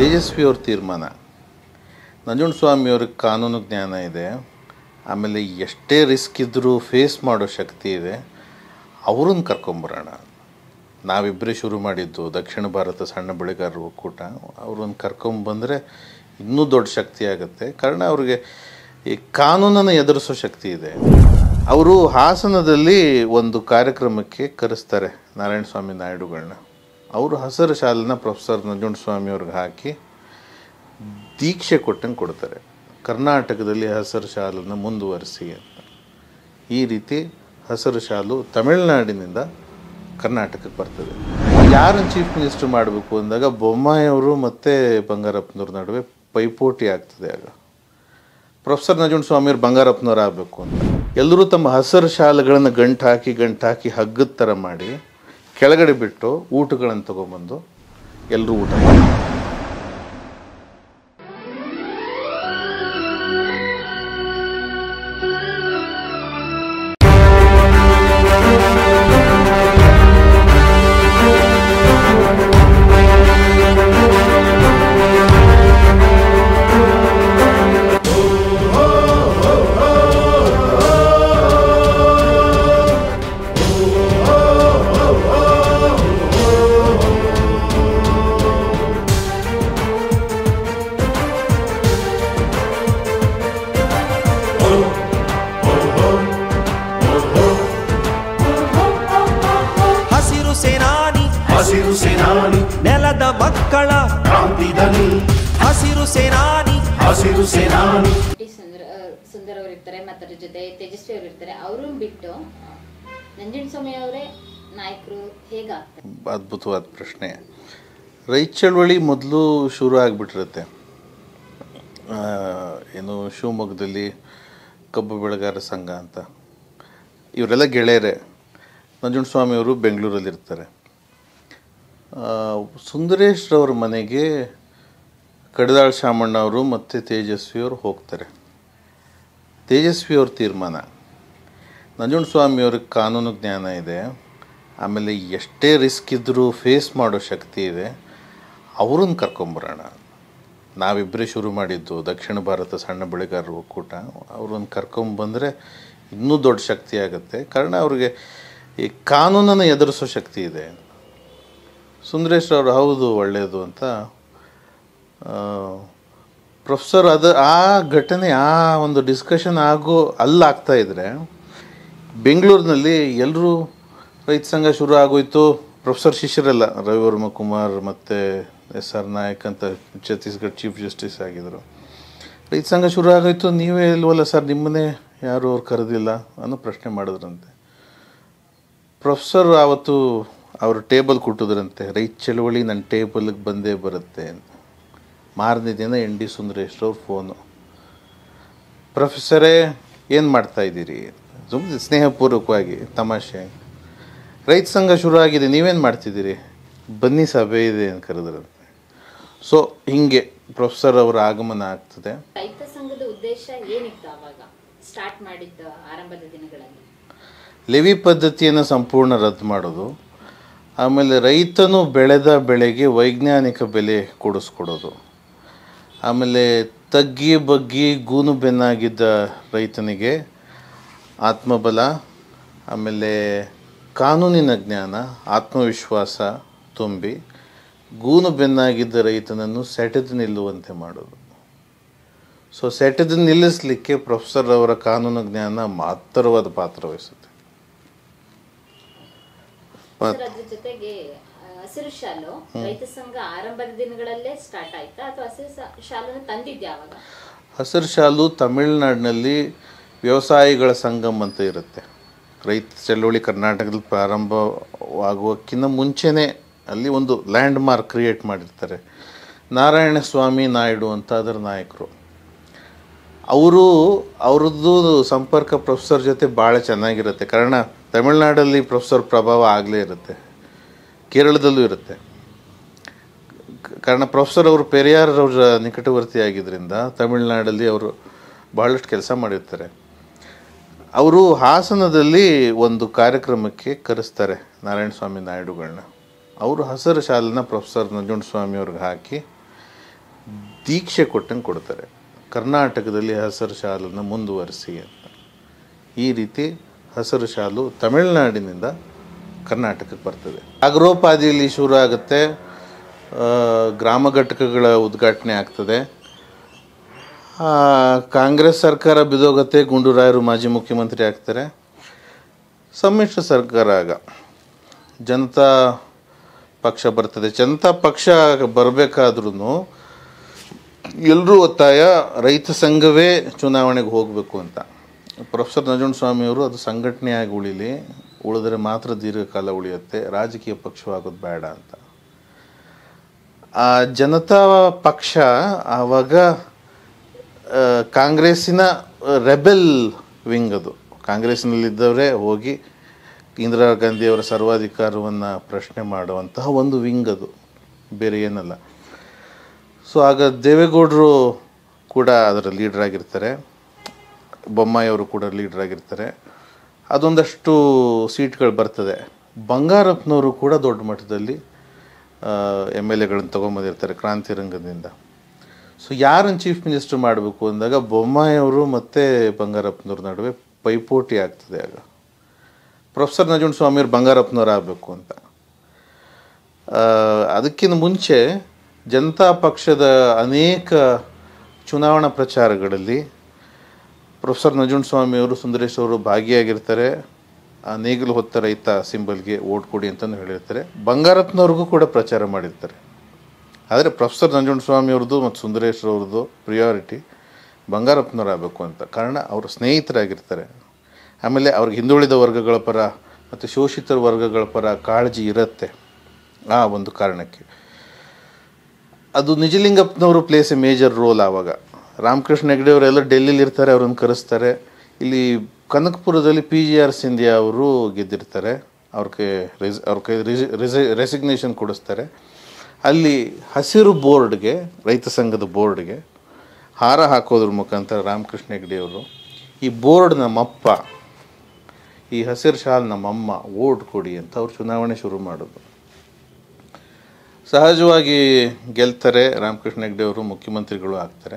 ತೇಜಸ್ವಿ ಅವ್ರ ತೀರ್ಮಾನ ನಂಜುಂಡ ಸ್ವಾಮಿಯವ್ರಿಗೆ ಕಾನೂನು ಜ್ಞಾನ ಇದೆ ಆಮೇಲೆ ಎಷ್ಟೇ ರಿಸ್ಕ್ ಇದ್ದರೂ ಫೇಸ್ ಮಾಡೋ ಶಕ್ತಿ ಇದೆ ಅವ್ರನ್ನ ಕರ್ಕೊಂಬರೋಣ ನಾವಿಬ್ಬರೇ ಶುರು ಮಾಡಿದ್ದು ದಕ್ಷಿಣ ಭಾರತ ಸಣ್ಣ ಬೆಳೆಗಾರರ ಒಕ್ಕೂಟ ಅವ್ರನ್ನ ಕರ್ಕೊಂಬಂದರೆ ಇನ್ನೂ ದೊಡ್ಡ ಶಕ್ತಿ ಆಗುತ್ತೆ ಕಾರಣ ಅವ್ರಿಗೆ ಈ ಕಾನೂನನ್ನು ಎದುರಿಸೋ ಶಕ್ತಿ ಇದೆ ಅವರು ಹಾಸನದಲ್ಲಿ ಒಂದು ಕಾರ್ಯಕ್ರಮಕ್ಕೆ ಕರೆಸ್ತಾರೆ ನಾರಾಯಣ ಸ್ವಾಮಿ ನಾಯ್ಡುಗಳನ್ನ ಅವರು ಹಸಿರು ಶಾಲನ್ನ ಪ್ರೊಫೆಸರ್ ನಂಜುಂಡ ಸ್ವಾಮಿ ಅವ್ರಿಗೆ ಹಾಕಿ ದೀಕ್ಷೆ ಕೊಟ್ಟಂಗೆ ಕೊಡ್ತಾರೆ ಕರ್ನಾಟಕದಲ್ಲಿ ಹಸಿರು ಶಾಲನ್ನು ಮುಂದುವರಿಸಿ ಅಂತ ಈ ರೀತಿ ಹಸಿರು ಶಾಲು ತಮಿಳುನಾಡಿನಿಂದ ಕರ್ನಾಟಕಕ್ಕೆ ಬರ್ತದೆ ಯಾರನ್ನು ಚೀಫ್ ಮಿನಿಸ್ಟರ್ ಮಾಡಬೇಕು ಅಂದಾಗ ಬೊಮ್ಮಾಯಿ ಅವರು ಮತ್ತು ಬಂಗಾರಪ್ಪನವ್ರ ನಡುವೆ ಪೈಪೋಟಿ ಆಗ್ತದೆ ಆಗ ಪ್ರೊಫೆಸರ್ ನಂಜುಂಡ ಸ್ವಾಮಿಯವ್ರು ಬಂಗಾರಪ್ಪನವ್ರು ಆಗಬೇಕು ಅಂತ ಎಲ್ಲರೂ ತಮ್ಮ ಹಸಿರು ಶಾಲೆಗಳನ್ನು ಗಂಟು ಹಾಕಿ ಗಂಟು ಹಾಕಿ ಹಗ್ಗದ ಥರ ಮಾಡಿ ಕೆಳಗಡೆ ಬಿಟ್ಟು ಊಟಗಳನ್ನು ತೊಗೊಂಬಂದು ಎಲ್ಲರೂ ಊಟ ಮಾಡಿ ಹಸಿರು ಸೇನಾನಿ ಹಸಿರು ಸೇನಾನಿ ನೆಲದ ಮಕ್ಕಳ ಕ್ರಾಂತಿ ದನಿ ಹಸಿರು ಸೇನಾನಿ ಹಸಿರು ಸೇನಾನಿ ಟಿ ಸುಂದರ ಸುಂದರ್ ಅವ್ರು ಇರ್ತಾರೆ ಮತ್ತು ಅದ್ರ ಜೊತೆ ತೇಜಸ್ವಿ ಅವ್ರು ಇರ್ತಾರೆ ಅವ್ರನ್ನ ಬಿಟ್ಟು ನಂಜನಸ್ವಾಮಿ ಅವರೇ ನಾಯಕರು ಹೇಗಾಗ್ತಾರೆ ಅದ್ಭುತವಾದ ಪ್ರಶ್ನೆ ರೈತ ಚಳವಳಿ ಮೊದಲು ಶುರು ಆಗಿಬಿಟ್ಟಿರುತ್ತೆ ಏನು ಶಿವಮೊಗ್ಗದಲ್ಲಿ ಕಬ್ಬು ಬೆಳೆಗಾರ ಸಂಘ ಅಂತ ಇವರೆಲ್ಲ ಗೆಳೆಯರೇ ನಂಜುಂಡ ಸ್ವಾಮಿಯವರು ಬೆಂಗಳೂರಲ್ಲಿ ಇರ್ತಾರೆ ಆ, ಸುಂದರೇಶ್ ರವ್ರ ಮನೆಗೆ ಕಡದಾಳ್ ಶಾಮಣ್ಣ ಅವರು ಮತ್ತು ತೇಜಸ್ವಿ ಅವರು ಹೋಗ್ತಾರೆ ತೇಜಸ್ವಿ ಅವ್ರ ತೀರ್ಮಾನ ನಂಜುಂಡ ಸ್ವಾಮಿಯವ್ರಿಗೆ ಕಾನೂನು ಜ್ಞಾನ ಇದೆ ಆಮೇಲೆ ಎಷ್ಟೇ ರಿಸ್ಕ್ ಇದ್ದರೂ ಫೇಸ್ ಮಾಡೋ ಶಕ್ತಿ ಇದೆ ಅವ್ರನ್ನ ಕರ್ಕೊಂಬರೋಣ ನಾವಿಬ್ಬರೇ ಶುರು ಮಾಡಿದ್ದು ದಕ್ಷಿಣ ಭಾರತ ಸಣ್ಣ ಬೆಳೆಗಾರರ ಒಕ್ಕೂಟ ಅವ್ರನ್ನ ಕರ್ಕೊಂಬಂದರೆ ಇನ್ನೂ ದೊಡ್ಡ ಶಕ್ತಿ ಆಗುತ್ತೆ ಕಾರಣ ಅವ್ರಿಗೆ ಈ ಕಾನೂನನ್ನು ಎದುರಿಸೋ ಶಕ್ತಿ ಇದೆ ಸುಂದರೇಶ್ ಅವರು ಹೌದು ಒಳ್ಳೆಯದು ಅಂತ ಪ್ರೊಫೆಸರ್ ಅದು ಆ ಘಟನೆ ಆ ಒಂದು ಡಿಸ್ಕಷನ್ ಆಗೋ ಅಲ್ಲಾಗ್ತಾ ಇದ್ರೆ ಬೆಂಗಳೂರಿನಲ್ಲಿ ಎಲ್ಲರೂ ರೈತ ಸಂಘ ಶುರು ಆಗೋಯ್ತು ಪ್ರೊಫೆಸರ್ ಶಿಷ್ಯರಲ್ಲ ರವಿವರ್ಮ ಕುಮಾರ್ ಮತ್ತು ಎಸ್ ಆರ್ ನಾಯಕ್ ಅಂತ ಛತ್ತೀಸ್ಗಢ ಚೀಫ್ ಜಸ್ಟಿಸ್ ಆಗಿದ್ದರು ರೈತ ಸಂಘ ಶುರು ಆಗೋಯ್ತು ನೀವೇ ಇಲ್ವಲ್ಲ ಸರ್ ನಿಮ್ಮನ್ನೇ ಯಾರು ಅವ್ರು ಕರೆದಿಲ್ಲ ಅನ್ನೋ ಪ್ರಶ್ನೆ ಮಾಡಿದ್ರಂತೆ ಪ್ರೊಫೆಸರ್ ಆವತ್ತು ಅವರು ಟೇಬಲ್ ಕೊಟ್ಟಿದ್ರಂತೆ ರೈತ ಚಳವಳಿ ನನ್ನ ಟೇಬಲ್ಗೆ ಬಂದೇ ಬರುತ್ತೆ ಅಂತ ಮಾರನೇ ದಿನ ಎನ್ ಡಿ ಸುಂದರೇಶ್ರವ್ರ ಫೋನು ಪ್ರೊಫೆಸರೇ ಏನು ಮಾಡ್ತಾ ಇದ್ದೀರಿ ಸುಮ್ಮನೆ ಸ್ನೇಹಪೂರ್ವಕವಾಗಿ ತಮಾಷೆ ರೈತ ಸಂಘ ಶುರು ಆಗಿದೆ ನೀವೇನು ಮಾಡ್ತಿದ್ದೀರಿ ಬನ್ನಿ ಸಭೆ ಇದೆ ಅಂತ ಕರೆದ್ರಂತೆ ಸೊ ಹೀಗೆ ಪ್ರೊಫೆಸರ್ ಅವರ ಆಗಮನ ಆಗ್ತದೆ ರೈತ ಸಂಘದ ಉದ್ದೇಶ ಏನಿತ್ತು ಅವಾಗ ಸ್ಟಾರ್ಟ್ ಮಾಡಿದ್ದ ಆರಂಭದ ದಿನಗಳಲ್ಲಿ ಲೆವಿ ಪದ್ಧತಿಯನ್ನು ಸಂಪೂರ್ಣ ರದ್ದು ಮಾಡೋದು ಆಮೇಲೆ ರೈತನು ಬೆಳೆದ ಬೆಳೆಗೆ ವೈಜ್ಞಾನಿಕ ಬೆಲೆ ಕೊಡಿಸ್ಕೊಡೋದು ಆಮೇಲೆ ತಗ್ಗಿ ಬಗ್ಗಿ ಗೂನು ಬೆನ್ನಾಗಿದ್ದ ರೈತನಿಗೆ ಆತ್ಮಬಲ ಆಮೇಲೆ ಕಾನೂನಿನ ಜ್ಞಾನ ಆತ್ಮವಿಶ್ವಾಸ ತುಂಬಿ ಗೂನು ಬೆನ್ನಾಗಿದ್ದ ರೈತನನ್ನು ಸೆಟೆದು ನಿಲ್ಲುವಂತೆ ಮಾಡೋದು ಸೊ ಸೆಟೆದು ನಿಲ್ಲಿಸಲಿಕ್ಕೆ ಪ್ರೊಫೆಸರ್ ಅವರ ಕಾನೂನು ಜ್ಞಾನ ಮಹತ್ತರವಾದ ಪಾತ್ರ ವಹಿಸುತ್ತೆ ಸರ್ ಅದ್ರ ಜೊತೆಗೆ ಆ, ಹಸಿರು ಶಾಲು ರೈತ ಸಂಘ ಆರಂಭದ ದಿನಗಳಲ್ಲೇ ಸ್ಟಾರ್ಟ್ ಆಯ್ತಾ ಅಥವಾ ಹಸಿರು ಸಾ- ಶಾಲುನ ತಂದಿದ್ದೆ ಅವಾಗ ಹಸಿರು ಶಾಲು ತಮಿಳುನಾಡಿನಲ್ಲಿ ವ್ಯವಸಾಯಿಗಳ ಸಂಗಮ್ ಅಂತ ಇರುತ್ತೆ ರೈತ ಚಳವಳಿ ಕರ್ನಾಟಕದಲ್ಲಿ ಪ್ರಾರಂಭವಾಗುವಕ್ಕಿಂತ ಮುಂಚೆನೇ ಅಲ್ಲಿ ಒಂದು ಲ್ಯಾಂಡ್ ಮಾರ್ಕ್ ಕ್ರಿಯೇಟ್ ಮಾಡಿರ್ತಾರೆ ನಾರಾಯಣ ಸ್ವಾಮಿ ನಾಯ್ಡು ಅಂತ ಅದರ ನಾಯಕರು ಅವರು ಅವ್ರದ್ದು ಸಂಪರ್ಕ ಪ್ರೊಫೆಸರ್ ಜೊತೆ ಭಾಳ ಚೆನ್ನಾಗಿರುತ್ತೆ ಕಾರಣ ತಮಿಳುನಾಡಲ್ಲಿ ಪ್ರೊಫೆಸರ್ ಪ್ರಭಾವ ಆಗಲೇ ಇರುತ್ತೆ ಕೇರಳದಲ್ಲೂ ಇರುತ್ತೆ ಕಾರಣ ಪ್ರೊಫೆಸರ್ ಅವರು ಪೆರಿಯಾರವ್ರ ನಿಕಟವರ್ತಿ ಆಗಿದ್ದರಿಂದ ತಮಿಳುನಾಡಲ್ಲಿ ಅವರು ಬಹಳಷ್ಟು ಕೆಲಸ ಮಾಡಿರ್ತಾರೆ ಅವರು ಹಾಸನದಲ್ಲಿ ಒಂದು ಕಾರ್ಯಕ್ರಮಕ್ಕೆ ಕರೆಸ್ತಾರೆ ನಾರಾಯಣ ಸ್ವಾಮಿ ನಾಯ್ಡುಗಳನ್ನ ಅವರು ಹಸಿರು ಶಾಲನ್ನ ಪ್ರೊಫೆಸರ್ ನಂಜುಂಡ ಸ್ವಾಮಿ ಅವ್ರಿಗೆ ಹಾಕಿ ದೀಕ್ಷೆ ಕೊಟ್ಟಂಗೆ ಕೊಡ್ತಾರೆ ಕರ್ನಾಟಕದಲ್ಲಿ ಹಸಿರು ಶಾಲನ್ನು ಮುಂದುವರಿಸಿ ಅಂತ ಈ ರೀತಿ ಹಸಿರು ಶಾಲು ತಮಿಳುನಾಡಿನಿಂದ ಕರ್ನಾಟಕಕ್ಕೆ ಬರ್ತದೆ ಅಗ್ರೋಪಾದಿಯಲ್ಲಿ ಶುರು ಆಗುತ್ತೆ ಆ, ಗ್ರಾಮ ಘಟಕಗಳ ಉದ್ಘಾಟನೆ ಆಗ್ತದೆ ಆ, ಕಾಂಗ್ರೆಸ್ ಸರ್ಕಾರ ಬಿದೋಗತ್ತೆ ಗುಂಡೂರಾಯರು ಮಾಜಿ ಮುಖ್ಯಮಂತ್ರಿ ಆಗ್ತಾರೆ ಸಮ್ಮಿಶ್ರ ಸರ್ಕಾರ ಆಗ ಜನತಾ ಪಕ್ಷ ಬರ್ತದೆ ಜನತಾ ಪಕ್ಷ ಬರಬೇಕಾದ್ರೂ ಎಲ್ಲರೂ ಒತ್ತಾಯ ರೈತ ಸಂಘವೇ ಚುನಾವಣೆಗೆ ಹೋಗಬೇಕು ಅಂತ ಪ್ರೊಫೆಸರ್ ಸ್ವಾಮಿಯವರು ಅದು ಸಂಘಟನೆಯಾಗಿ ಉಳಿಲಿ ಉಳಿದ್ರೆ ಮಾತ್ರ ದೀರ್ಘಕಾಲ ಉಳಿಯುತ್ತೆ ರಾಜಕೀಯ ಪಕ್ಷವಾಗೋದು ಬೇಡ ಅಂತ ಆ ಜನತಾ ಪಕ್ಷ ಆವಾಗ ಆ, ಕಾಂಗ್ರೆಸ್ಸಿನ ರೆಬೆಲ್ ವಿಂಗ್ ಅದು ಕಾಂಗ್ರೆಸ್ನಲ್ಲಿದ್ದವರೇ ಹೋಗಿ ಇಂದಿರಾ ಗಾಂಧಿಯವರ ಸರ್ವಾಧಿಕಾರವನ್ನು ಪ್ರಶ್ನೆ ಮಾಡುವಂತಹ ಒಂದು ವಿಂಗ್ ಅದು ಬೇರೆ ಏನಲ್ಲ ಸೊ ಆಗ ದೇವೇಗೌಡರು ಕೂಡ ಅದರ ಲೀಡರ್ ಆಗಿರ್ತಾರೆ ಬೊಮ್ಮಾಯಿಯವರು ಕೂಡ ಲೀಡರ್ ಆಗಿರ್ತಾರೆ ಅದೊಂದಷ್ಟು ಸೀಟ್ಗಳು ಬರ್ತದೆ ಬಂಗಾರಪ್ಪನವರು ಕೂಡ ದೊಡ್ಡ ಮಟ್ಟದಲ್ಲಿ ಎಮ್ ಎಲ್ ಎಗಳನ್ನು ತೊಗೊಂಬಂದಿರ್ತಾರೆ ಕ್ರಾಂತಿ ರಂಗದಿಂದ ಸೊ ಯಾರನ್ನು ಚೀಫ್ ಮಿನಿಸ್ಟರ್ ಮಾಡಬೇಕು ಅಂದಾಗ ಬೊಮ್ಮಾಯಿಯವರು ಮತ್ತು ಬಂಗಾರಪ್ಪನವ್ರ ನಡುವೆ ಪೈಪೋಟಿ ಆಗ್ತದೆ ಆಗ ಪ್ರೊಫೆಸರ್ ನಜುಂಡ್ ಸ್ವಾಮಿಯವರು ಬಂಗಾರಪ್ಪನವ್ರು ಆಗಬೇಕು ಅಂತ ಆ, ಅದಕ್ಕಿಂತ ಮುಂಚೆ ಜನತಾ ಪಕ್ಷದ ಅನೇಕ ಚುನಾವಣಾ ಪ್ರಚಾರಗಳಲ್ಲಿ ಪ್ರೊಫೆಸರ್ ನಜುಂಡ್ ಸ್ವಾಮಿಯವರು ಸುಂದರೇಶ್ ಅವರು ಭಾಗಿಯಾಗಿರ್ತಾರೆ ಆ ನೇಗಿಲು ಹೊತ್ತ ರೈತ ಸಿಂಬಲ್ಗೆ ಓಟ್ ಕೊಡಿ ಅಂತಲೂ ಹೇಳಿರ್ತಾರೆ ಬಂಗಾರಪ್ಪನವ್ರಿಗೂ ಕೂಡ ಪ್ರಚಾರ ಮಾಡಿರ್ತಾರೆ ಆದರೆ ಪ್ರೊಫೆಸರ್ ನಂಜುಂಡ ಸ್ವಾಮಿಯವ್ರದ್ದು ಮತ್ತು ಸುಂದರೇಶ್ ಅವ್ರದ್ದು ಪ್ರಿಯಾರಿಟಿ ಬಂಗಾರಪ್ಪನವ್ರು ಆಗಬೇಕು ಅಂತ ಕಾರಣ ಅವರು ಸ್ನೇಹಿತರಾಗಿರ್ತಾರೆ ಆಮೇಲೆ ಅವ್ರಿಗೆ ಹಿಂದುಳಿದ ವರ್ಗಗಳ ಪರ ಮತ್ತು ಶೋಷಿತ ವರ್ಗಗಳ ಪರ ಕಾಳಜಿ ಇರುತ್ತೆ ಆ ಒಂದು ಕಾರಣಕ್ಕೆ ಅದು ನಿಜಲಿಂಗಪ್ಪನವರು ಪ್ಲೇಸ್ ಎ ಮೇಜರ್ ರೋಲ್ ಆವಾಗ ರಾಮಕೃಷ್ಣ ಹೆಗ್ಡೆ ಅವರೆಲ್ಲ ಡೆಲ್ಲಿಲಿ ಇರ್ತಾರೆ ಅವ್ರನ್ನ ಕರೆಸ್ತಾರೆ ಇಲ್ಲಿ ಕನಕಪುರದಲ್ಲಿ ಪಿ ಜಿ ಆರ್ ಸಿಂಧಿಯಾ ಅವರು ಗೆದ್ದಿರ್ತಾರೆ ಅವ್ರ ಕೈ ರಿಸ್ ಅವ್ರ ಕೈ ರೆಸಿಗ್ನೇಷನ್ ಕೊಡಿಸ್ತಾರೆ ಅಲ್ಲಿ ಹಸಿರು ಬೋರ್ಡ್ಗೆ ರೈತ ಸಂಘದ ಬೋರ್ಡ್ಗೆ ಹಾರ ಹಾಕೋದ್ರ ಮುಖಾಂತರ ರಾಮಕೃಷ್ಣ ಹೆಗ್ಡೆ ಅವರು ಈ ಬೋರ್ಡ್ ನಮ್ಮಪ್ಪ ಈ ಹಸಿರು ಶಾಲ್ ನಮ್ಮಮ್ಮ ಓಟ್ ಕೊಡಿ ಅಂತ ಅವ್ರು ಚುನಾವಣೆ ಶುರು ಮಾಡೋದು ಸಹಜವಾಗಿ ಗೆಲ್ತಾರೆ ರಾಮಕೃಷ್ಣ ಹೆಗ್ಡೆ ಅವರು ಮುಖ್ಯಮಂತ್ರಿಗಳು ಆಗ್ತಾರೆ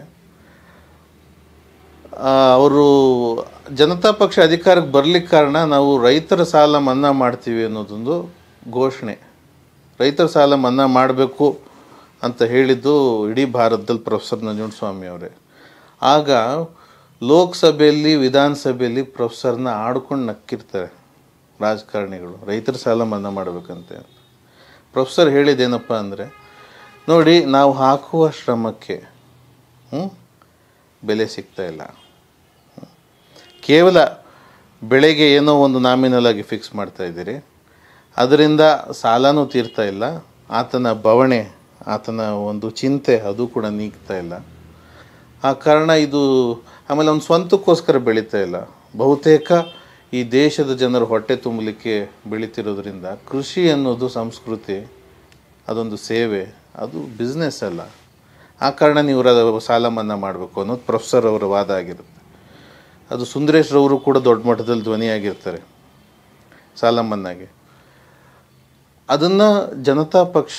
ಆ, ಅವರು ಜನತಾ ಪಕ್ಷ ಅಧಿಕಾರಕ್ಕೆ ಬರ್ಲಿಕ್ಕೆ ಕಾರಣ ನಾವು ರೈತರ ಸಾಲ ಮನ್ನಾ ಮಾಡ್ತೀವಿ ಅನ್ನೋದೊಂದು ಘೋಷಣೆ ರೈತರ ಸಾಲ ಮನ್ನಾ ಮಾಡಬೇಕು ಅಂತ ಹೇಳಿದ್ದು ಇಡೀ ಭಾರತದಲ್ಲಿ ಪ್ರೊಫೆಸರ್ ನಂಜುಂಡಸ್ವಾಮಿ ಅವರೇ ಆಗ ಲೋಕಸಭೆಯಲ್ಲಿ ವಿಧಾನಸಭೆಯಲ್ಲಿ ಪ್ರೊಫೆಸರ್ನ ಆಡ್ಕೊಂಡು ನಕ್ಕಿರ್ತಾರೆ ರಾಜಕಾರಣಿಗಳು ರೈತರ ಸಾಲ ಮನ್ನಾ ಮಾಡಬೇಕಂತೆ ಪ್ರೊಫೆಸರ್ ಹೇಳಿದ್ದೇನಪ್ಪ ಅಂದರೆ ನೋಡಿ ನಾವು ಹಾಕುವ ಶ್ರಮಕ್ಕೆ ಹ್ಮ್, ಬೆಲೆ ಸಿಗ್ತಾ ಇಲ್ಲ ಹ್ಮ್. ಕೇವಲ ಬೆಳೆಗೆ ಏನೋ ಒಂದು ನಾಮಿನಲ್ ಆಗಿ ಫಿಕ್ಸ್ ಮಾಡ್ತಾ ಇದ್ದೀರಿ ಅದರಿಂದ ಸಾಲನೂ ತೀರ್ತಾ ಇಲ್ಲ ಆತನ ಬವಣೆ ಆತನ ಒಂದು ಚಿಂತೆ ಅದು ಕೂಡ ನೀಗ್ತಾ ಇಲ್ಲ ಆ ಕಾರಣ ಇದು ಆಮೇಲೆ ಅವ್ನು ಸ್ವಂತಕ್ಕೋಸ್ಕರ ಬೆಳೀತಾ ಇಲ್ಲ ಬಹುತೇಕ ಈ ದೇಶದ ಜನರ ಹೊಟ್ಟೆ ತುಂಬಲಿಕ್ಕೆ ಬೆಳೀತಿರೋದ್ರಿಂದ ಕೃಷಿ ಅನ್ನೋದು ಸಂಸ್ಕೃತಿ ಅದೊಂದು ಸೇವೆ ಅದು ಬಿಸ್ನೆಸ್ ಅಲ್ಲ ಆ ಕಾರಣ ನೀವು ರ- ಸಾಲ ಮನ್ನಾ ಮಾಡಬೇಕು ಅನ್ನೋದು ಪ್ರೊಫೆಸರ್ ಅವರ ವಾದ ಆಗಿರುತ್ತೆ ಅದು ಸುಂದರೇಶ್ ರವರು ಕೂಡ ದೊಡ್ಡ ಮಟ್ಟದಲ್ಲಿ ಧ್ವನಿಯಾಗಿರ್ತಾರೆ ಸಾಲ ಮನ್ನಾಗೆ ಅದನ್ನು ಜನತಾ ಪಕ್ಷ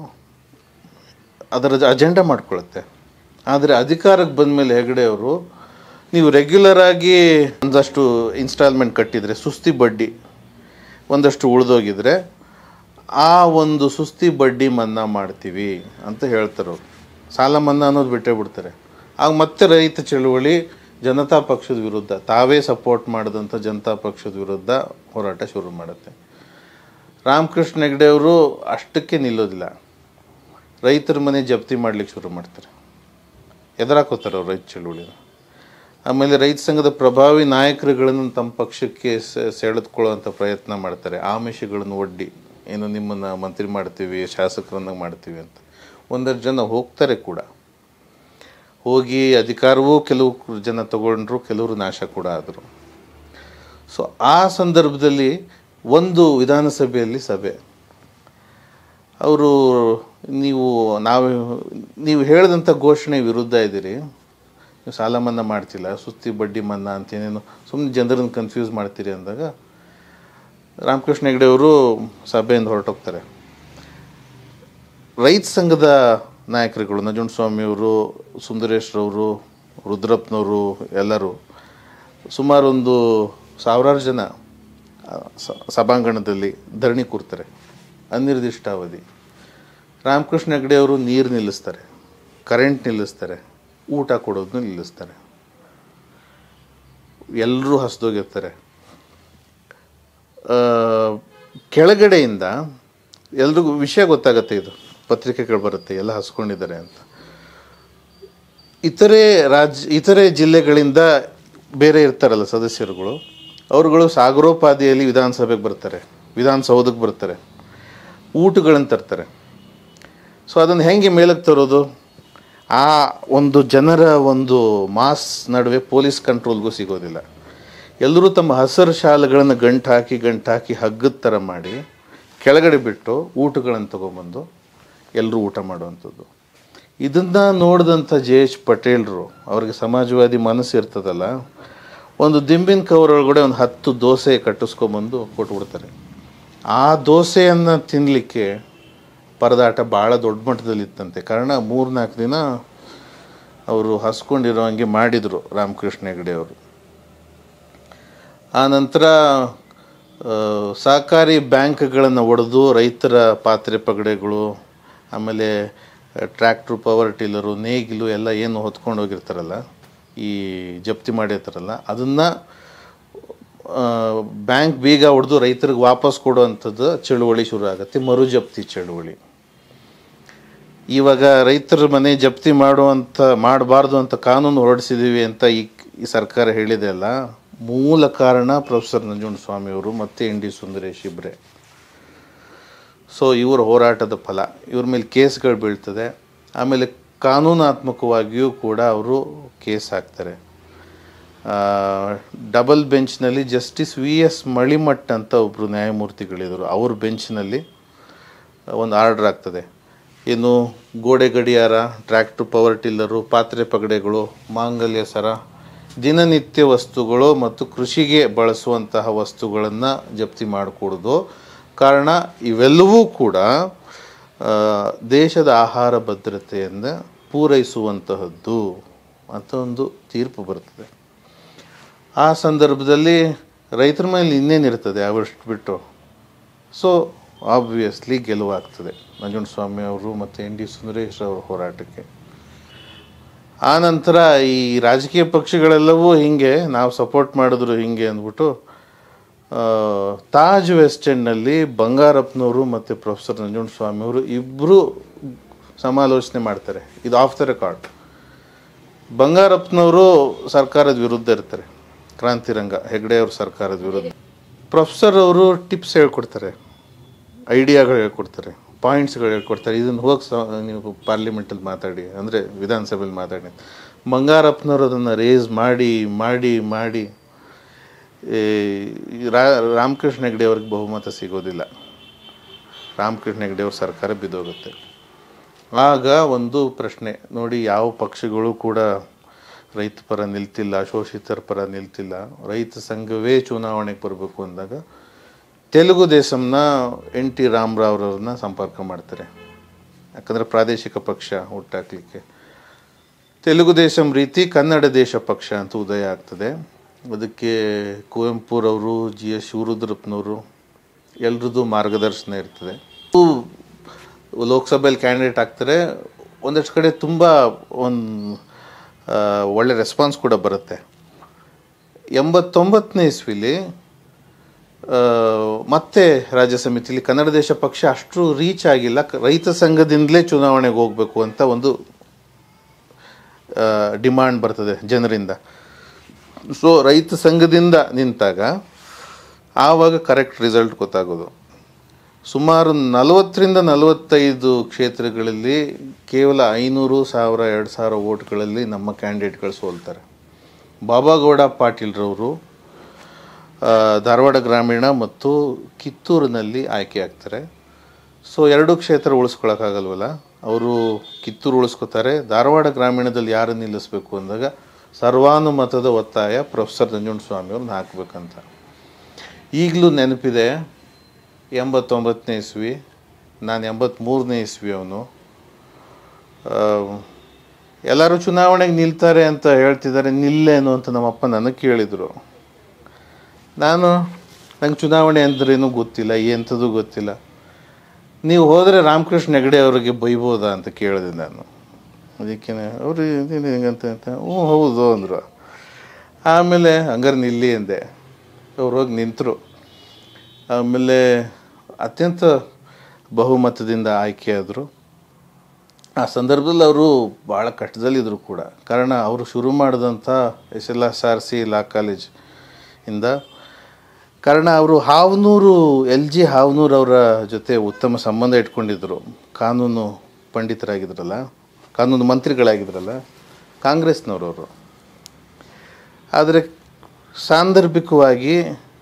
ಅದರ ಅಜೆಂಡಾ ಮಾಡ್ಕೊಳುತ್ತೆ ಆದರೆ ಅಧಿಕಾರಕ್ಕೆ ಬಂದ ಮೇಲೆ ಹೆಗಡೆ ಅವರು ನೀವು ರೆಗ್ಯುಲರ್ ಆಗಿ ಒಂದಷ್ಟು ಇನ್ಸ್ಟಾಲ್ಮೆಂಟ್ ಕಟ್ಟಿದರೆ ಸುಸ್ತಿ ಬಡ್ಡಿ ಒಂದಷ್ಟು ಉಳಿದೋಗಿದ್ರೆ ಆ ಒಂದು ಸುಸ್ತಿ ಬಡ್ಡಿ ಮನ್ನಾ ಮಾಡ್ತೀವಿ ಅಂತ ಹೇಳ್ತಾರೆ ಅವರು ಸಾಲ ಮನ್ನಾ ಅನ್ನೋದು ಬಿಟ್ಟೇ ಬಿಡ್ತಾರೆ ಆಗ ಮತ್ತೆ ರೈತ ಚಳುವಳಿ ಜನತಾ ಪಕ್ಷದ ವಿರುದ್ಧ ತಾವೇ ಸಪೋರ್ಟ್ ಮಾಡಿದಂಥ ಜನತಾ ಪಕ್ಷದ ವಿರುದ್ಧ ಹೋರಾಟ ಶುರು ಮಾಡುತ್ತೆ ರಾಮಕೃಷ್ಣ ಹೆಗ್ಡೆ ಅವರು ಅಷ್ಟಕ್ಕೆ ನಿಲ್ಲೋದಿಲ್ಲ ರೈತರ ಮನೆ ಜಪ್ತಿ ಮಾಡ್ಲಿಕ್ಕೆ ಶುರು ಮಾಡ್ತಾರೆ ಎದುರಾಕೋತಾರೆ ಅವ್ರು ರೈತ ಚಳುವಳಿನ ಆಮೇಲೆ ರೈತ ಸಂಘದ ಪ್ರಭಾವಿ ನಾಯಕರುಗಳನ್ನು ತಮ್ಮ ಪಕ್ಷಕ್ಕೆ ಸೆ- ಸೆಳೆದುಕೊಳ್ಳುವಂಥ ಪ್ರಯತ್ನ ಮಾಡ್ತಾರೆ ಆಮಿಷಗಳನ್ನು ಒಡ್ಡಿ ಏನು ನಿಮ್ಮನ್ನು ಮಂತ್ರಿ ಮಾಡ್ತೀವಿ ಶಾಸಕರನ್ನ ಮಾಡ್ತೀವಿ ಅಂತ ಒಂದಷ್ಟು ಜನ ಹೋಗ್ತಾರೆ ಕೂಡ ಹೋಗಿ ಅಧಿಕಾರವೂ ಕೆಲವು ಜನ ತಗೊಂಡ್ರು ಕೆಲವರು ನಾಶ ಕೂಡ ಆದರು ಸೊ ಆ ಸಂದರ್ಭದಲ್ಲಿ ಒಂದು ವಿಧಾನಸಭೆಯಲ್ಲಿ ಸಭೆ ಅವರು ನೀವು ನಾವು ನೀವು ಹೇಳಿದಂಥ ಘೋಷಣೆ ವಿರುದ್ಧ ಇದ್ದೀರಿ ನೀವು ಸಾಲ ಮನ್ನಾ ಮಾಡ್ತಿಲ್ಲ ಸುಸ್ತಿ ಬಡ್ಡಿ ಮನ್ನಾ ಅಂತೇನೇನು ಸುಮ್ಮನೆ ಜನರನ್ನು ಕನ್ಫ್ಯೂಸ್ ಮಾಡ್ತೀರಿ ಅಂದಾಗ ರಾಮಕೃಷ್ಣ ಹೆಗಡೆ ಅವರು ಸಭೆಯಿಂದ ಹೊರಟೋಗ್ತಾರೆ ರೈತ ಸಂಘದ ನಾಯಕರುಗಳು ನಂಜುಂಡಸ್ವಾಮಿಯವರು ಸುಂದರೇಶ್ರವರು ರುದ್ರಪ್ಪನವರು ಎಲ್ಲರೂ ಸುಮಾರು ಒಂದು ಸಾವಿರಾರು ಜನ ಆ, ಸ- ಸಭಾಂಗಣದಲ್ಲಿ ಧರಣಿ ಕೂರ್ತಾರೆ ಅನಿರ್ದಿಷ್ಟಾವಧಿ ರಾಮಕೃಷ್ಣ ಹೆಗಡೆ ಅವರು ನೀರು ನಿಲ್ಲಿಸ್ತಾರೆ ಕರೆಂಟ್ ನಿಲ್ಲಿಸ್ತಾರೆ ಊಟ ಕೊಡೋದನ್ನ ನಿಲ್ಲಿಸ್ತಾರೆ ಎಲ್ಲರೂ ಹಸ್ದೋಗಿರ್ತಾರೆ ಆ, ಕೆಳಗಡೆಯಿಂದ ಎಲ್ರಿಗೂ ವಿಷಯ ಗೊತ್ತಾಗತ್ತೆ ಇದು ಪತ್ರಿಕೆಗಳು ಬರುತ್ತೆ ಎಲ್ಲ ಹಸ್ಕೊಂಡಿದ್ದಾರೆ ಅಂತ ಇತರೆ ರಾಜ್ಯ ಇತರೆ ಜಿಲ್ಲೆಗಳಿಂದ ಬೇರೆ ಇರ್ತಾರಲ್ಲ ಸದಸ್ಯರುಗಳು ಅವರುಗಳು ಸಾಗರೋಪಾದಿಯಲ್ಲಿ ವಿಧಾನಸಭೆಗೆ ಬರ್ತಾರೆ ವಿಧಾನಸೌಧಕ್ಕೆ ಬರ್ತಾರೆ ಊಟಗಳನ್ನು ತರ್ತಾರೆ ಸೊ ಅದನ್ನು ಹೆಂಗೆ ಮೇಲಕ್ಕೆ ತರೋದು ಆ ಒಂದು ಜನರ ಒಂದು ಮಾಸ್ ನಡುವೆ ಪೊಲೀಸ್ ಕಂಟ್ರೋಲ್ಗೂ ಸಿಗೋದಿಲ್ಲ ಎಲ್ಲರೂ ತಮ್ಮ ಹಸಿರು ಶಾಲೆಗಳನ್ನು ಗಂಟು ಹಾಕಿ ಗಂಟು ಹಾಕಿ ಹಗ್ಗದ ಥರ ಮಾಡಿ ಕೆಳಗಡೆ ಬಿಟ್ಟು ಊಟಗಳನ್ನು ತೊಗೊಂಬಂದು ಎಲ್ಲರೂ ಊಟ ಮಾಡುವಂಥದ್ದು ಇದನ್ನು ನೋಡಿದಂಥ ಜೆ ಎಚ್ ಪಟೇಲ್ರು ಅವ್ರಿಗೆ ಸಮಾಜವಾದಿ ಮನಸ್ಸು ಇರ್ತದಲ್ಲ ಒಂದು ದಿಂಬಿನ ಕವರ್ ಒಳಗಡೆ ಒಂದು ಹತ್ತು ದೋಸೆ ಕಟ್ಟಿಸ್ಕೊಂಬಂದು ಕೊಟ್ಬಿಡ್ತಾರೆ ಆ ದೋಸೆಯನ್ನು ತಿನ್ನಲಿಕ್ಕೆ ಪರದಾಟ ಭಾಳ ದೊಡ್ಡ ಮಟ್ಟದಲ್ಲಿ ಇತ್ತಂತೆ ಕಾರಣ ಮೂರ್ನಾಲ್ಕು ದಿನ ಅವರು ಹಸ್ಕೊಂಡಿರೋ ಹಂಗೆ ಮಾಡಿದರು ರಾಮಕೃಷ್ಣ ಹೆಗಡೆ ಅವರು ಆ ನಂತರ ಆ, ಸಹಕಾರಿ ಬ್ಯಾಂಕ್ಗಳನ್ನು ಒಡೆದು ರೈತರ ಪಾತ್ರೆ ಪಗಡೆಗಳು ಆಮೇಲೆ ಟ್ರ್ಯಾಕ್ಟ್ರು ಪವರ್ ಟಿಲ್ಲರು ನೇಗಿಲು ಎಲ್ಲ ಏನು ಹೊತ್ಕೊಂಡು ಹೋಗಿರ್ತಾರಲ್ಲ ಈ ಜಪ್ತಿ ಮಾಡಿರ್ತಾರಲ್ಲ ಅದನ್ನು ಬ್ಯಾಂಕ್ ಬೀಗ ಹೊಡೆದು ರೈತರಿಗೆ ವಾಪಸ್ ಕೊಡುವಂಥದ್ದು ಚಳುವಳಿ ಶುರು ಆಗುತ್ತೆ ಮರು ಜಪ್ತಿ ಚಳುವಳಿ ಇವಾಗ ರೈತರ ಮನೆ ಜಪ್ತಿ ಮಾಡುವಂಥ ಮಾಡಬಾರ್ದು ಅಂತ ಕಾನೂನು ಹೊರಡಿಸಿದ್ದೀವಿ ಅಂತ ಈ ಈ ಸರ್ಕಾರ ಹೇಳಿದೆ ಅಲ್ಲ ಮೂಲ ಕಾರಣ ಪ್ರೊಫೆಸರ್ ನಂಜುಂಡಸ್ವಾಮಿಯವರು ಮತ್ತು ಎನ್ ಡಿ ಸುಂದರೇಶ್ ಇಬ್ಬರೇ ಸೊ ಇವರ ಹೋರಾಟದ ಫಲ ಇವ್ರ ಮೇಲೆ ಕೇಸ್ಗಳು ಬೀಳ್ತದೆ ಆಮೇಲೆ ಕಾನೂನಾತ್ಮಕವಾಗಿಯೂ ಕೂಡ ಅವರು ಕೇಸ್ ಹಾಕ್ತಾರೆ ಡಬಲ್ ಬೆಂಚ್ನಲ್ಲಿ ಜಸ್ಟಿಸ್ ವಿ ಎಸ್ ಮಳಿಮಠ್ ಅಂತ ಒಬ್ಬರು ನ್ಯಾಯಮೂರ್ತಿಗಳಿದ್ರು ಅವ್ರ ಬೆಂಚ್ನಲ್ಲಿ ಒಂದು ಆರ್ಡರ್ ಆಗ್ತದೆ ಇನ್ನು ಗೋಡೆ ಗಡಿಯಾರ ಟ್ರ್ಯಾಕ್ಟರ್ ಪವರ್ ಟಿಲ್ಲರು ಪಾತ್ರೆ ಪಗಡೆಗಳು ಮಾಂಗಲ್ಯ ಸರ ದಿನನಿತ್ಯ ವಸ್ತುಗಳು ಮತ್ತು ಕೃಷಿಗೆ ಬಳಸುವಂತಹ ವಸ್ತುಗಳನ್ನು ಜಪ್ತಿ ಮಾಡಿಕೊಡೋದು ಕಾರಣ ಇವೆಲ್ಲವೂ ಕೂಡ ಆ, ದೇಶದ ಆಹಾರ ಭದ್ರತೆಯನ್ನು ಪೂರೈಸುವಂತಹದ್ದು ಅಂತ ಒಂದು ತೀರ್ಪು ಬರ್ತದೆ ಆ ಸಂದರ್ಭದಲ್ಲಿ ರೈತರ ಮೇಲೆ ಇನ್ನೇನಿರ್ತದೆ ಅವಷ್ಟು ಬಿಟ್ಟು ಸೊ ಆಬ್ವಿಯಸ್ಲಿ ಗೆಲುವಾಗ್ತದೆ ನಂಜುಂಡಸ್ವಾಮಿ ಅವರು ಮತ್ತು ಎನ್ ಡಿ ಸುಂದರೇಶ್ ಅವರ ಹೋರಾಟಕ್ಕೆ ಆ ನಂತರ ಈ ರಾಜಕೀಯ ಪಕ್ಷಗಳೆಲ್ಲವೂ ಹಿಂಗೆ ನಾವು ಸಪೋರ್ಟ್ ಮಾಡಿದ್ರು ಹಿಂಗೆ ಅಂದ್ಬಿಟ್ಟು ಆ, ತಾಜ್ ವೆಸ್ಟ್ ಎಂಡ್ನಲ್ಲಿ ಬಂಗಾರಪ್ಪನವರು ಮತ್ತು ಪ್ರೊಫೆಸರ್ ನಂಜುಂಡಸ್ವಾಮಿ ಅವರು ಇಬ್ಬರು ಸಮಾಲೋಚನೆ ಮಾಡ್ತಾರೆ ಇದು ಆಫ್ ದ ರೆಕಾರ್ಡ್ ಬಂಗಾರಪ್ಪನವರು ಸರ್ಕಾರದ ವಿರುದ್ಧ ಇರ್ತಾರೆ ಕ್ರಾಂತಿರಂಗ ಹೆಗ್ಡೆ ಅವ್ರ ಸರ್ಕಾರದ ವಿರುದ್ಧ ಪ್ರೊಫೆಸರ್ ಅವರು ಟಿಪ್ಸ್ ಹೇಳ್ಕೊಡ್ತಾರೆ ಐಡಿಯಾಗಳು ಹೇಳ್ಕೊಡ್ತಾರೆ ಪಾಯಿಂಟ್ಸ್ಗಳು ಹೇಳ್ಕೊಡ್ತಾರೆ ಇದನ್ನು ಹೋಗಿ ಸ ನೀವು ಪಾರ್ಲಿಮೆಂಟಲ್ಲಿ ಮಾತಾಡಿ ಅಂದರೆ ವಿಧಾನಸಭೆಯಲ್ಲಿ ಮಾತಾಡಿ ಬಂಗಾರಪ್ಪನವರು ಅದನ್ನು ರೇಸ್ ಮಾಡಿ ಮಾಡಿ ಮಾಡಿ ಈ ರಾ- ರಾಮಕೃಷ್ಣ ಹೆಗ್ಡೆ ಅವ್ರಿಗೆ ಬಹುಮತ ಸಿಗೋದಿಲ್ಲ ರಾಮಕೃಷ್ಣ ಹೆಗ್ಡೆ ಅವ್ರ ಸರ್ಕಾರ ಬಿದ್ದೋಗುತ್ತೆ ಆಗ ಒಂದು ಪ್ರಶ್ನೆ ನೋಡಿ ಯಾವ ಪಕ್ಷಗಳು ಕೂಡ ರೈತ ಪರ ನಿಲ್ತಿಲ್ಲ ಶೋಷಿತರ ಪರ ನಿಲ್ತಿಲ್ಲ ರೈತ ಸಂಘವೇ ಚುನಾವಣೆಗೆ ಬರಬೇಕು ಅಂದಾಗ ತೆಲುಗು ದೇಶಂನ ಎನ್ ಟಿ ರಾಮರಾವ್ರವ್ರನ್ನ ಸಂಪರ್ಕ ಮಾಡ್ತಾರೆ ಯಾಕಂದರೆ ಪ್ರಾದೇಶಿಕ ಪಕ್ಷ ಹುಟ್ಟಾಕ್ಲಿಕ್ಕೆ ತೆಲುಗು ದೇಶಂ ರೀತಿ ಕನ್ನಡ ದೇಶ ಪಕ್ಷ ಅಂತ ಉದಯ ಆಗ್ತದೆ ಅದಕ್ಕೆ ಕುವೆಂಪುರವರು ಜಿ ಎಸ್ ಶಿವರುದ್ರಪ್ಪನವರು ಎಲ್ರದ್ದು ಮಾರ್ಗದರ್ಶನ ಇರ್ತದೆ ಇವು ಲೋಕಸಭೆಯಲ್ಲಿ ಕ್ಯಾಂಡಿಡೇಟ್ ಆಗ್ತಾರೆ ಒಂದಷ್ಟು ಕಡೆ ತುಂಬ ಒಂದು ಒಳ್ಳೆ ರೆಸ್ಪಾನ್ಸ್ ಕೂಡ ಬರುತ್ತೆ ಎಂಬತ್ತೊಂಬತ್ತನೇ ಇಸ್ವಿಲಿ ಆ, ಮತ್ತೆ ರಾಜ್ಯ ಸಮಿತಿಲಿ ಕನ್ನಡ ದೇಶ ಪಕ್ಷ ಅಷ್ಟು ರೀಚ್ ಆಗಿಲ್ಲ ಕ- ರೈತ ಸಂಘದಿಂದಲೇ ಚುನಾವಣೆಗೆ ಹೋಗಬೇಕು ಅಂತ ಒಂದು ಡಿಮಾಂಡ್ ಬರ್ತದೆ ಜನರಿಂದ ಸೊ ರೈತ ಸಂಘದಿಂದ ನಿಂತಾಗ ಆವಾಗ ಕರೆಕ್ಟ್ ರಿಸಲ್ಟ್ ಗೊತ್ತಾಗೋದು ಸುಮಾರು ನಲವತ್ತರಿಂದ ನಲವತ್ತೈದು ಕ್ಷೇತ್ರಗಳಲ್ಲಿ ಕೇವಲ ಐನೂರು ಸಾವಿರ ಎರಡು ಸಾವಿರ ಓಟ್ಗಳಲ್ಲಿ ನಮ್ಮ ಕ್ಯಾಂಡಿಡೇಟ್ಗಳು ಸೋಲ್ತಾರೆ ಬಾಬಾಗೌಡ ಪಾಟೀಲ್ರವರು ಆ, ಧಾರವಾಡ ಗ್ರಾಮೀಣ ಮತ್ತು ಕಿತ್ತೂರಿನಲ್ಲಿ ಆಯ್ಕೆ ಆಗ್ತಾರೆ ಸೊ ಎರಡು ಕ್ಷೇತ್ರ ಉಳಿಸ್ಕೊಳಕ್ಕಾಗಲ್ವಲ್ಲ ಅವರು ಕಿತ್ತೂರು ಉಳಿಸ್ಕೋತಾರೆ ಧಾರವಾಡ ಗ್ರಾಮೀಣದಲ್ಲಿ ಯಾರು ನಿಲ್ಲಿಸಬೇಕು ಅಂದಾಗ ಸರ್ವಾನುಮತದ ಒತ್ತಾಯ ಪ್ರೊಫೆಸರ್ ನಂಜುಂಡಸ್ವಾಮಿ ಅವ್ರನ್ನ ಹಾಕ್ಬೇಕಂತ ಈಗಲೂ ನೆನಪಿದೆ ಎಂಬತ್ತೊಂಬತ್ತನೇ ಇಸ್ವಿ ನಾನು ಎಂಬತ್ತ್ಮೂರನೇ ಇಸ್ವಿ ಅವನು ಆ, ಎಲ್ಲರೂ ಚುನಾವಣೆಗೆ ನಿಲ್ತಾರೆ ಅಂತ ಹೇಳ್ತಿದ್ದಾರೆ ನಿಲ್ಲೇನು ಅಂತ ನಮ್ಮಪ್ಪ ನನಗೆ ಕೇಳಿದರು ನಾನು ನಂಗೆ ಚುನಾವಣೆ ಅಂದ್ರೇನು ಗೊತ್ತಿಲ್ಲ ಎಂಥದ್ದು ಗೊತ್ತಿಲ್ಲ ನೀವು ಹೋದರೆ ರಾಮಕೃಷ್ಣ ಹೆಗಡೆ ಅವರಿಗೆ ಬೈಬೋದಾ ಅಂತ ಕೇಳಿದೆ ನಾನು ಅದಕ್ಕೆ ಅವರು ಹಿಂಗಂತ ಅಂತ ಹ್ಞೂ ಹೌದು ಅಂದರು ಆಮೇಲೆ ಹಂಗಾರೆ ನಿಲ್ಲಿ ಅಂದೆ ಅವ್ರು ಹೋಗಿ ನಿಂತರು ಆಮೇಲೆ ಅತ್ಯಂತ ಬಹುಮತದಿಂದ ಆಯ್ಕೆಯಾದರು ಆ ಸಂದರ್ಭದಲ್ಲಿ ಅವರು ಭಾಳ ಕಷ್ಟದಲ್ಲಿದ್ದರು ಕೂಡ ಕಾರಣ ಅವರು ಶುರು ಮಾಡಿದಂಥ S L S R C law college ಇಂದ ಕಾರಣ ಅವರು ಹಾವನೂರು ಎಲ್ ಜಿ ಹಾವನೂರು ಅವರ ಜೊತೆ ಉತ್ತಮ ಸಂಬಂಧ ಇಟ್ಕೊಂಡಿದ್ದರು ಕಾನೂನು ಪಂಡಿತರಾಗಿದ್ರಲ್ಲ ಕಾನೂನು ಮಂತ್ರಿಗಳಾಗಿದ್ರಲ್ಲ ಕಾಂಗ್ರೆಸ್ನವರವರು ಆದರೆ ಸಾಂದರ್ಭಿಕವಾಗಿ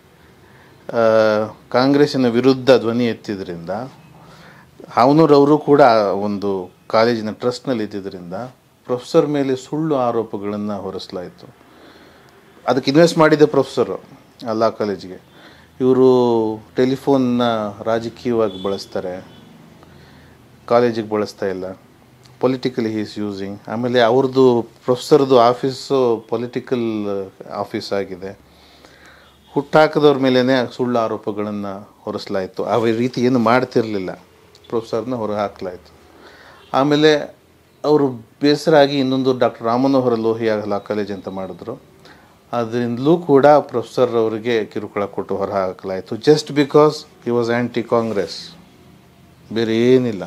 ಆ, ಕಾಂಗ್ರೆಸ್ಸಿನ ವಿರುದ್ಧ ಧ್ವನಿ ಎತ್ತಿದ್ರಿಂದ ಹಾವನೂರವರು ಕೂಡ ಒಂದು ಕಾಲೇಜಿನ ಟ್ರಸ್ಟ್ನಲ್ಲಿ ಇದ್ದಿದ್ದರಿಂದ ಪ್ರೊಫೆಸರ್ ಮೇಲೆ ಸುಳ್ಳು ಆರೋಪಗಳನ್ನು ಹೊರಿಸಲಾಯಿತು ಅದಕ್ಕೆ ಇನ್ವೆಸ್ಟ್ ಮಾಡಿದ್ದೆ ಪ್ರೊಫೆಸರು ಆ ಲಾ ಕಾಲೇಜಿಗೆ ಇವರು ಟೆಲಿಫೋನ್ನ ರಾಜಕೀಯವಾಗಿ ಬಳಸ್ತಾರೆ ಕಾಲೇಜಿಗೆ ಬಳಸ್ತಾ ಇಲ್ಲ ಪೊಲಿಟಿಕಲಿ ಹೀಸ್ ಯೂಸಿಂಗ್ ಆಮೇಲೆ ಅವ್ರದ್ದು ಪ್ರೊಫೆಸರ್ದು ಆಫೀಸು ಪೊಲಿಟಿಕಲ್ ಆಫೀಸ್ ಆಗಿದೆ ಹುಟ್ಟಾಕದವ್ರ ಮೇಲೇ ಸುಳ್ಳು ಆರೋಪಗಳನ್ನು ಹೊರಿಸಲಾಯಿತು ಆ ರೀತಿ ಏನು ಮಾಡ್ತಿರಲಿಲ್ಲ ಪ್ರೊಫೆಸರ್ನ ಹೊರಗೆ ಹಾಕಲಾಯಿತು ಆಮೇಲೆ ಅವರು ಬೇಸರಾಗಿ ಇನ್ನೊಂದು doctor Rammanohar Lohia law college ಅಂತ ಮಾಡಿದ್ರು ಅದರಿಂದಲೂ ಕೂಡ ಪ್ರೊಫೆಸರ್ ಅವರಿಗೆ ಕಿರುಕುಳ ಕೊಟ್ಟು ಹೊರ ಹಾಕಲಾಯಿತು just because he was anti Congress ಬೇರೆ ಏನಿಲ್ಲ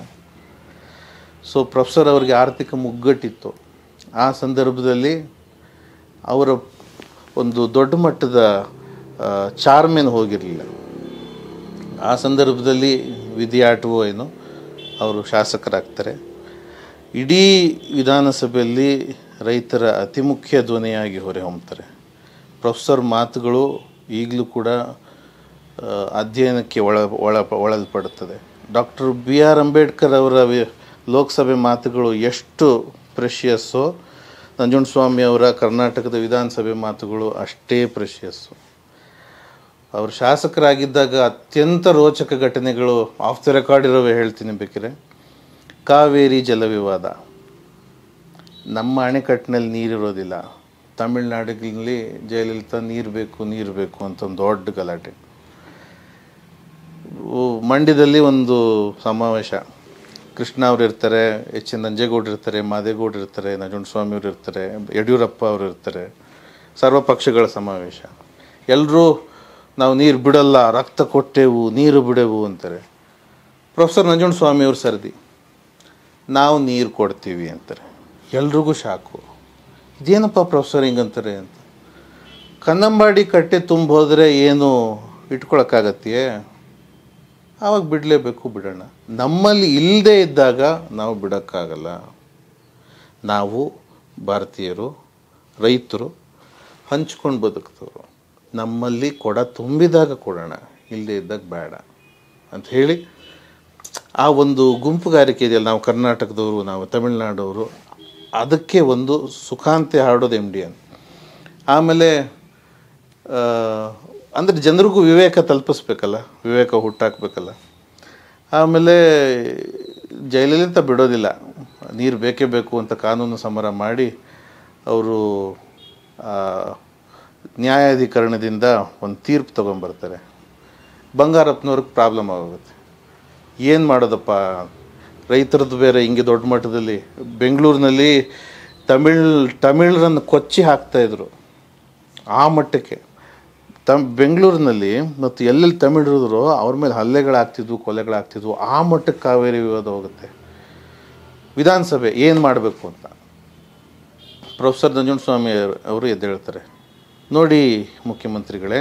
ಸೊ ಪ್ರೊಫೆಸರ್ ಅವರಿಗೆ ಆರ್ಥಿಕ ಮುಗ್ಗಟ್ಟಿತ್ತು ಆ ಸಂದರ್ಭದಲ್ಲಿ ಅವರ ಒಂದು ದೊಡ್ಡ ಮಟ್ಟದ ಆ, ಚಾರ್ಮೇನು ಹೋಗಿರಲಿಲ್ಲ ಆ ಸಂದರ್ಭದಲ್ಲಿ ವಿಧಿಯಾಟವೋ ಏನೋ ಅವರು ಶಾಸಕರಾಗ್ತಾರೆ ಇಡೀ ವಿಧಾನಸಭೆಯಲ್ಲಿ ರೈತರ ಅತಿ ಮುಖ್ಯ ಧ್ವನಿಯಾಗಿ ಹೊರಹೊಮ್ತಾರೆ ಪ್ರೊಫೆಸರ್ ಮಾತುಗಳು ಈಗಲೂ ಕೂಡ ಆ, ಅಧ್ಯಯನಕ್ಕೆ ಒಳ ಒಳ ಒಳಲ್ಪಡುತ್ತದೆ ಡಾಕ್ಟರ್ ಬಿ ಆರ್ ಅಂಬೇಡ್ಕರ್ ಅವರ ವಿ- ಲೋಕಸಭೆ ಮಾತುಗಳು ಎಷ್ಟು ಪ್ರೆಷಿಯಸ್ಸೋ ನಂಜುಂಡಸ್ವಾಮಿ ಅವರ ಕರ್ನಾಟಕದ ವಿಧಾನಸಭೆ ಮಾತುಗಳು ಅಷ್ಟೇ ಪ್ರೆಷಿಯಸ್ಸು ಅವರು ಶಾಸಕರಾಗಿದ್ದಾಗ ಅತ್ಯಂತ ರೋಚಕ ಘಟನೆಗಳು ಆಫ್ ದ ರೆಕಾರ್ಡ್ ಇರೋವೇ ಹೇಳ್ತೀನಿ ಬೇಕಿದ್ರೆ ಕಾವೇರಿ ಜಲ ವಿವಾದ ನಮ್ಮ ಅಣೆಕಟ್ಟಿನಲ್ಲಿ ನೀರಿರೋದಿಲ್ಲ ತಮಿಳ್ನಾಡಿನಲ್ಲಿ ಜಯಲಲಿತಾ ನೀರು ಬೇಕು ನೀರು ಬೇಕು ಅಂತ ಒಂದು ದೊಡ್ಡ ಗಲಾಟೆ ಉ- ಮಂಡ್ಯದಲ್ಲಿ ಒಂದು ಸಮಾವೇಶ ಕೃಷ್ಣ ಅವ್ರು ಇರ್ತಾರೆ ಎಚ್ ಎನ್ ನಂಜೇಗೌಡರು ಇರ್ತಾರೆ ಮಾದೇಗೌಡರು ಇರ್ತಾರೆ ನಂಜುಂಡಸ್ವಾಮಿ ಅವರು ಇರ್ತಾರೆ ಯಡಿಯೂರಪ್ಪ ಅವರು ಇರ್ತಾರೆ ಸರ್ವ ಪಕ್ಷಗಳ ಸಮಾವೇಶ ಎಲ್ಲರೂ ನಾವು ನೀರು ಬಿಡಲ್ಲ ರಕ್ತ ಕೊಟ್ಟೆವು ನೀರು ಬಿಡೆವು ಅಂತಾರೆ ಪ್ರೊಫೆಸರ್ ನಂಜುಂಡಸ್ವಾಮಿ ಅವ್ರ ಸರದಿ ನಾವು ನೀರು ಕೊಡ್ತೀವಿ ಅಂತಾರೆ ಎಲ್ರಿಗೂ ಶಾಕು ಇದೇನಪ್ಪ ಪ್ರೊಫೆಸರ್ ಹಿಂಗಂತಾರೆ ಅಂತ ಕನ್ನಂಬಾಡಿ ಕಟ್ಟೆ ತುಂಬ ಹೋದರೆ ಏನು ಇಟ್ಕೊಳಕ್ಕಾಗತ್ತೆಯೇ ಆವಾಗ ಬಿಡಲೇಬೇಕು ಬಿಡೋಣ ನಮ್ಮಲ್ಲಿ ಇಲ್ಲದೆ ಇದ್ದಾಗ ನಾವು ಬಿಡೋಕ್ಕಾಗಲ್ಲ ನಾವು ಭಾರತೀಯರು ರೈತರು ಹಂಚ್ಕೊಂಡು ಬದುಕ್ತವ್ರು ನಮ್ಮಲ್ಲಿ ಕೊಡ ತುಂಬಿದಾಗ ಕೊಡೋಣ ಇಲ್ಲದೆ ಇದ್ದಾಗ ಬೇಡ ಅಂತ ಹೇಳಿ ಆ ಒಂದು ಗುಂಪುಗಾರಿಕೆ ಇದೆಯಲ್ಲ ನಾವು ಕರ್ನಾಟಕದವರು ನಾವು ತಮಿಳ್ನಾಡವರು ಅದಕ್ಕೆ ಒಂದು ಸುಖಾಂತಿ ಹಾಡೋದು ಎಮ್ ಡಿ ಅಂತ ಆಮೇಲೆ ಅಂದರೆ ಜನರಿಗೂ ವಿವೇಕ ತಲುಪಿಸ್ಬೇಕಲ್ಲ ವಿವೇಕ ಹುಟ್ಟಾಕಬೇಕಲ್ಲ ಆಮೇಲೆ ಜಯಲಲಿತಾ ಬಿಡೋದಿಲ್ಲ ನೀರು ಬೇಕೇ ಬೇಕು ಅಂತ ಕಾನೂನು ಸಮರ ಮಾಡಿ ಅವರು ನ್ಯಾಯಾಧಿಕರಣದಿಂದ ಒಂದು ತೀರ್ಪು ತೊಗೊಂಬರ್ತಾರೆ ಬಂಗಾರಪ್ಪನವ್ರಿಗೆ ಪ್ರಾಬ್ಲಮ್ ಆಗುತ್ತೆ ಏನು ಮಾಡೋದಪ್ಪ ರೈತರದ್ದು ಬೇರೆ ಹಿಂಗೆ ದೊಡ್ಡ ಮಟ್ಟದಲ್ಲಿ ಬೆಂಗಳೂರಿನಲ್ಲಿ ತಮಿಳ್ ತಮಿಳರನ್ನು ಕೊಚ್ಚಿ ಹಾಕ್ತಾಯಿದ್ರು ಆ ಮಟ್ಟಕ್ಕೆ ತಮ್ ಬೆಂಗಳೂರಿನಲ್ಲಿ ಮತ್ತು ಎಲ್ಲೆಲ್ಲಿ ತಮಿಳರಿದ್ರು ಅವ್ರ ಮೇಲೆ ಹಲ್ಲೆಗಳಾಗ್ತಿದ್ವು ಕೊಲೆಗಳಾಗ್ತಿದ್ವು ಆ ಮಟ್ಟಕ್ಕೆ ಕಾವೇರಿ ವಿವಾದ ಹೋಗುತ್ತೆ ವಿಧಾನಸಭೆ ಏನು ಮಾಡಬೇಕು ಅಂತ ಪ್ರೊಫೆಸರ್ ನಂಜುಂಡಸ್ವಾಮಿ ಅವರು ಎದ್ದೇಳ್ತಾರೆ ನೋಡಿ ಮುಖ್ಯಮಂತ್ರಿಗಳೇ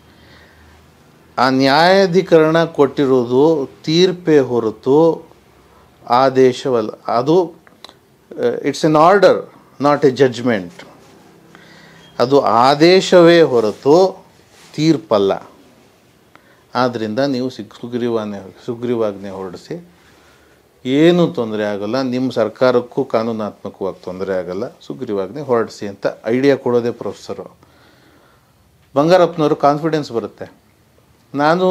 ಆ ನ್ಯಾಯಾಧಿಕರಣ ಕೊಟ್ಟಿರೋದು ತೀರ್ಪೇ ಹೊರತು ಆದೇಶವಲ್ಲ ಅದು it's an order not a judgment ಅದು ಆದೇಶವೇ ಹೊರತು ತೀರ್ಪಲ್ಲ ಆದ್ದರಿಂದ ನೀವು ಸಿಗ್ ಸುಗ್ರೀವಾಜ್ಞೆ ಸುಗ್ರೀವಾಜ್ಞೆ ಹೊರಡಿಸಿ ಏನೂ ತೊಂದರೆ ಆಗೋಲ್ಲ ನಿಮ್ಮ ಸರ್ಕಾರಕ್ಕೂ ಕಾನೂನಾತ್ಮಕವಾಗಿ ತೊಂದರೆ ಆಗಲ್ಲ ಸುಗ್ರೀವಾಜ್ಞೆ ಹೊರಡಿಸಿ ಅಂತ ಐಡಿಯಾ ಕೊಡೋದೇ ಪ್ರೊಫೆಸರು ಬಂಗಾರಪ್ಪನವರು ಕಾನ್ಫಿಡೆನ್ಸ್ ಬರುತ್ತೆ ನಾನು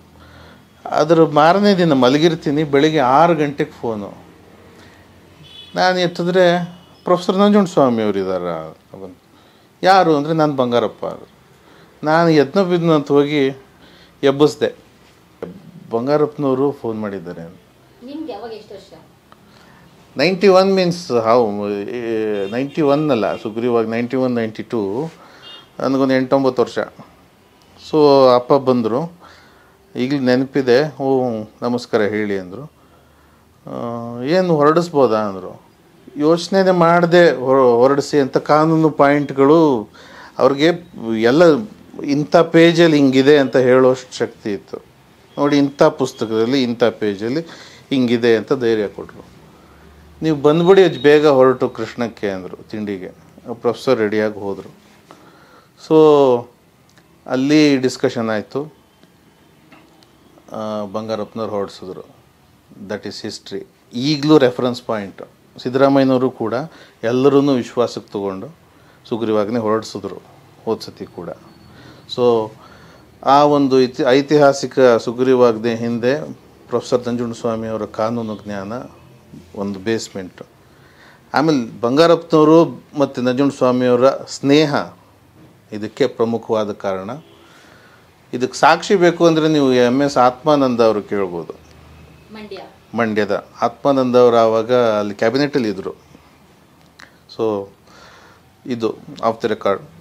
ಅದರ ಮಾರನೇ ದಿನ ಮಲಗಿರ್ತೀನಿ ಬೆಳಿಗ್ಗೆ ಆರು ಗಂಟೆಗೆ ಫೋನು ನಾನು ಎತ್ತಿದ್ರೆ ಪ್ರೊಫೆಸರ್ ನಂಜುಂಡ ಸ್ವಾಮಿ ಅವರು ಇದ್ದಾರೆ ಯಾರು ಅಂದರೆ ನಾನು ಬಂಗಾರಪ್ಪ ನಾನು ಯತ್ನ ಬಿದ್ನು ಅಂತ ಹೋಗಿ ಎಬ್ಬಿಸ್ದೆ ಬಂಗಾರಪ್ಪನವರು ಫೋನ್ ಮಾಡಿದ್ದಾರೆ ಅಂತ ನಿಮ್ಗೆ ಯಾವಾಗ ಎಷ್ಟು ವರ್ಷ ನೈಂಟಿ ಒನ್ ಮೀನ್ಸ್ ಹಾವು ನೈಂಟಿ ಒನ್ ಅಲ್ಲ ಸುಗ್ರೀವಾಗ ನೈಂಟಿ ಒನ್ ನೈಂಟಿ ಟೂ ನನಗೊಂದು ಎಂಟೊಂಬತ್ತು ವರ್ಷ ಸೊ ಅಪ್ಪ ಬಂದರು ಈಗಲೂ ನೆನಪಿದೆ ಓ ನಮಸ್ಕಾರ ಹೇಳಿ ಅಂದರು ಏನು ಹೊರಡಿಸ್ಬೋದಾ ಅಂದರು ಯೋಚನೆ ಮಾಡದೆ ಹೊರ ಹೊರಡಿಸಿ ಅಂತ ಕಾನೂನು ಪಾಯಿಂಟ್ಗಳು ಅವ್ರಿಗೆ ಎಲ್ಲ ಇಂಥ ಪೇಜಲ್ಲಿ ಹಿಂಗಿದೆ ಅಂತ ಹೇಳೋಷ್ಟು ಶಕ್ತಿ ಇತ್ತು ನೋಡಿ ಇಂಥ ಪುಸ್ತಕದಲ್ಲಿ ಇಂಥ ಪೇಜಲ್ಲಿ ಹಿಂಗಿದೆ ಅಂತ ಧೈರ್ಯ ಕೊಟ್ಟರು ನೀವು ಬಂದ್ಬಿಡಿ ಅಜ್ಜಿ ಬೇಗ ಹೊರಟು ಕೃಷ್ಣಕ್ಕೆ ಅಂದರು ತಿಂಡಿಗೆ ಪ್ರೊಫೆಸರ್ ರೆಡಿಯಾಗಿ ಹೋದರು ಸೊ ಅಲ್ಲಿ ಡಿಸ್ಕಷನ್ ಆಯಿತು ಬಂಗಾರಪ್ಪನವ್ರು ಹೊರಡಿಸಿದ್ರು ದಟ್ ಈಸ್ ಹಿಸ್ಟ್ರಿ ಈಗಲೂ ರೆಫರೆನ್ಸ್ ಪಾಯಿಂಟ್ ಸಿದ್ದರಾಮಯ್ಯನವರು ಕೂಡ ಎಲ್ಲರೂ ವಿಶ್ವಾಸಕ್ಕೆ ತಗೊಂಡು ಸುಗ್ರೀವಾಜ್ಞೆ ಹೊರಡಿಸಿದ್ರು ಹೋದ ಸತಿ ಕೂಡ ಸೊ ಆ ಒಂದು ಇತಿ ಐತಿಹಾಸಿಕ ಸುಗ್ರೀವಾಜ್ಞೆ ಹಿಂದೆ ಪ್ರೊಫೆಸರ್ ನಂಜುಂಡಸ್ವಾಮಿ ಅವರ ಕಾನೂನು ಜ್ಞಾನ ಒಂದು ಬೇಸ್ಮೆಂಟು ಆಮೇಲೆ ಬಂಗಾರಪ್ಪನವರು ಮತ್ತು ನಂಜುಂಡಸ್ವಾಮಿಯವರ ಸ್ನೇಹ ಇದಕ್ಕೆ ಪ್ರಮುಖವಾದ ಕಾರಣ ಇದಕ್ಕೆ ಸಾಕ್ಷಿ ಬೇಕು ಅಂದರೆ ನೀವು ಎಮ್ ಎಸ್ ಆತ್ಮಾನಂದ ಅವರು ಕೇಳ್ಬೋದು ಮಂಡ್ಯ ಮಂಡ್ಯದ ಆತ್ಮಾನಂದ ಅವರು ಆವಾಗ ಅಲ್ಲಿ ಕ್ಯಾಬಿನೆಟಲ್ಲಿ ಇದ್ದರು ಸೊ ಇದು ಆಫ್ ದಿ ರೆಕಾರ್ಡ್